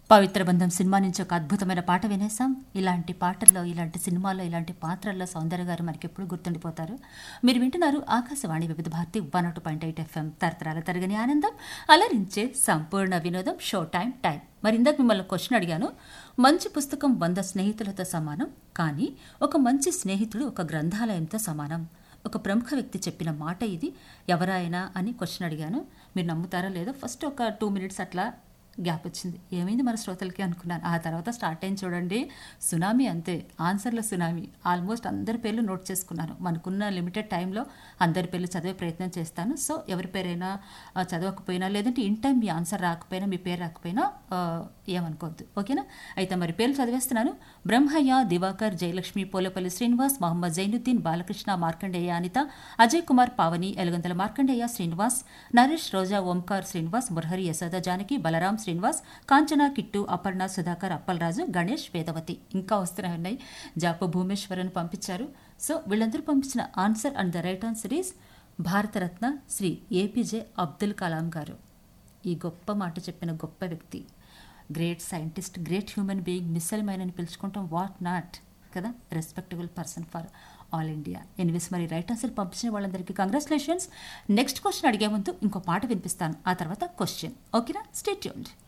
పవిత్ర బంధం సినిమా నుంచి ఒక అద్భుతమైన పాట వినేసాం ఇలాంటి పాటల్లో ఇలాంటి సినిమాల్లో ఇలాంటి పాత్రల్లో సౌందర్య గారు మనకి ఎప్పుడు గుర్తుండిపోతారు మీరు వింటున్నారు ఆకాశవాణి వివిధ భారతి వన్ ఒకటి పాయింట్ ఎయిట్ ఎఫ్ఎం తరతరాల తరగని ఆనందం అలరించే సంపూర్ణ వినోదం షో టైం టైం మరి ఇందాక మిమ్మల్ని క్వశ్చన్ అడిగాను మంచి పుస్తకం వంద స్నేహితులతో సమానం కానీ ఒక మంచి స్నేహితుడు ఒక గ్రంథాలయంతో సమానం ఒక ప్రముఖ వ్యక్తి చెప్పిన మాట ఇది ఎవరైనా అని క్వశ్చన్ అడిగాను మీరు నమ్ముతారా లేదో ఫస్ట్ ఒక టూ మినిట్స్ అట్లా గ్యాప్ వచ్చింది ఏమైంది మన శ్రోతలకి అనుకున్నాను ఆ తర్వాత స్టార్ట్ అయింది చూడండి సునామీ అంతే ఆన్సర్ల సునామీ ఆల్మోస్ట్ అందరి పేర్లు నోట్ చేసుకున్నాను మనకున్న లిమిటెడ్ టైంలో అందరి పేర్లు చదివే ప్రయత్నం చేస్తాను సో ఎవరి పేరైనా ఆ, చదవకపోయినా లేదంటే ఇన్ టైం మీ ఆన్సర్ రాకపోయినా మీ పేరు రాకపోయినా ఆ, ఏమనుకోవద్దు ఓకేనా అయితే మరి పేర్లు చదివేస్తున్నాను బ్రహ్మయ్య దివాకర్ జయలక్ష్మి పోలపల్లి శ్రీనివాస్ మహమ్మద్ జైనుద్దీన్ బాలకృష్ణ మార్కండేయ అనిత అజయ్ కుమార్ పావని ఎలుగంతల మార్కండేయ శ్రీనివాస్ నరేష్ రోజా ఓంకార్ శ్రీనివాస్ మురహరి యశోద జానకి బలరాం శ్రీనివాస్ కాంచన కిట్టు అపర్ణ సుధాకర్ అప్పలరాజు గణేష్ వేదవతి ఇంకా వస్తున్నాయి ఉన్నాయి జాప భూమేశ్వరన్ పంపించారు సో వీళ్ళందరూ పంపించిన answer and the right answer is Bharat Ratna Shri APJ Abdul Kalam గారు ఈ గొప్ప మాట చెప్పిన గొప్ప వ్యక్తి great scientist great human being missile mine అని పిలుచుకుంటాం వాట్ నాట్ కదా respectable person for all India anyways మరి రైట్ ఆన్సర్ పంపించిన వాళ్ళందరికీ కంగ్రాచులేషన్స్ నెక్స్ట్ క్వశ్చన్ అడిగే ముందు ఇంకో పాట వినిపిస్తాను ఆ తర్వాత క్వశ్చన్ ఓకేనా స్టేట్ ట్యూన్డ్